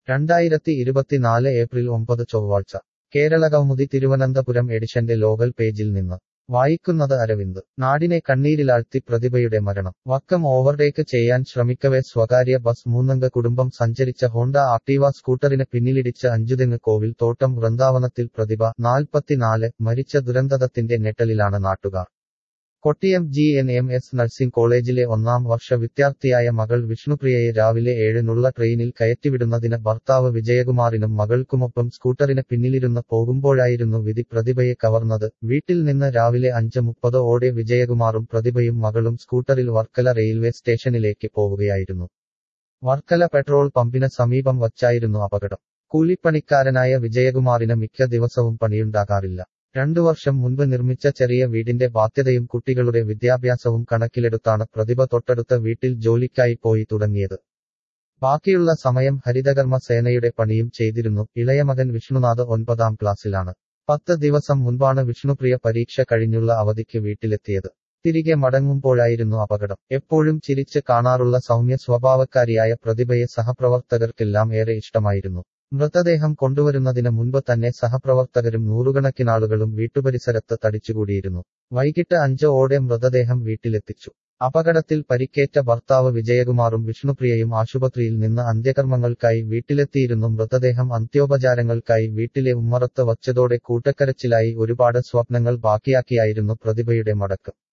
രണ്ടായിരത്തി ഇരുപത്തിനാല് ഏപ്രിൽ ഒമ്പത് ചൊവ്വാഴ്ച കേരളകൗമുദി തിരുവനന്തപുരം എഡിഷന്റെ ലോകൽ പേജിൽ നിന്ന് വായിക്കുന്നത് അരവിന്ദ് നാടിനെ കണ്ണീരിലാഴ്ത്തി പ്രതിഭയുടെ മരണം വക്കം ഓവർടേക്ക് ചെയ്യാൻ ശ്രമിക്കവേ സ്വകാര്യ ബസ് മൂന്നംഗ കുടുംബം സഞ്ചരിച്ച ഹോണ്ട ആക്ടീവ സ്കൂട്ടറിന് പിന്നിലിടിച്ച് അഞ്ചുതെങ്ങ് കോവിൽ തോട്ടം വൃന്ദാവനത്തിൽ പ്രതിഭ നാൽപ്പത്തിനാല് മരിച്ച ദുരന്തത്തിന്റെ ഞെട്ടലിലാണ് നാട്ടുകാർ Kottiyam G N M S nursing കോളേജിലെ ഒന്നാം വർഷ വിദ്യാർത്ഥിയായ മകൾ വിഷ്ണുപ്രിയയെ രാവിലെ ഏഴിനുള്ള ട്രെയിനിൽ കയറ്റിവിടുന്നതിന് ഭർത്താവ് വിജയകുമാറിനും മകൾക്കുമൊപ്പം സ്കൂട്ടറിന് പിന്നിലിരുന്ന് പോകുമ്പോഴായിരുന്നു വിധി പ്രതിഭയെ കവർന്നത് വീട്ടിൽ നിന്ന് രാവിലെ അഞ്ച് മുപ്പത് ഓടെ വിജയകുമാറും പ്രതിഭയും മകളും സ്കൂട്ടറിൽ വർക്കല റെയിൽവേ സ്റ്റേഷനിലേക്ക് പോവുകയായിരുന്നു വർക്കല പെട്രോൾ പമ്പിന് സമീപം വച്ചായിരുന്നു അപകടം കൂലിപ്പണിക്കാരനായ വിജയകുമാറിന് മിക്ക ദിവസവും പണിയുണ്ടാകാറില്ല രണ്ടു വർഷം മുൻപ് നിർമ്മിച്ച ചെറിയ വീടിന്റെ ബാധ്യതയും കുട്ടികളുടെ വിദ്യാഭ്യാസവും കണക്കിലെടുത്താണ് പ്രതിഭ തൊട്ടടുത്ത വീട്ടിൽ ജോലിക്കായി പോയി തുടങ്ങിയത് ബാക്കിയുള്ള സമയം ഹരിതകർമ്മ സേനയുടെ പണിയും ചെയ്തിരുന്നു ഇളയമകൻ വിഷ്ണുനാഥ് ഒൻപതാം ക്ലാസ്സിലാണ് പത്ത് ദിവസം മുൻപാണ് വിഷ്ണുപ്രിയ പരീക്ഷ കഴിഞ്ഞുള്ള അവധിക്ക് വീട്ടിലെത്തിയത് തിരികെ മടങ്ങുമ്പോഴായിരുന്നു അപകടം എപ്പോഴും ചിരിച്ച് കാണാറുള്ള സൗമ്യ സ്വഭാവക്കാരിയായ പ്രതിഭയെ സഹപ്രവർത്തകർക്കെല്ലാം ഏറെ ഇഷ്ടമായിരുന്നു മൃതദേഹം കൊണ്ടുവരുന്നതിന് മുൻപ് തന്നെ സഹപ്രവർത്തകരും നൂറുകണക്കിനാളുകളും വീട്ടുപരിസരത്ത് തടിച്ചുകൂടിയിരുന്നു വൈകിട്ട് അഞ്ച് ഓടെ മൃതദേഹം വീട്ടിലെത്തിച്ചു അപകടത്തിൽ പരിക്കേറ്റ ഭർത്താവ് വിജയകുമാറും വിഷ്ണുപ്രിയയും ആശുപത്രിയിൽ നിന്ന് അന്ത്യകർമ്മങ്ങൾക്കായി വീട്ടിലെത്തിയിരുന്നു മൃതദേഹം അന്ത്യോപചാരങ്ങൾക്കായി വീട്ടിലെ ഉമ്മറത്ത് വച്ചതോടെ കൂട്ടക്കരച്ചിലായി ഒരുപാട് സ്വപ്നങ്ങൾ ബാക്കിയാക്കിയായിരുന്നു പ്രതിഭയുടെ മടക്കം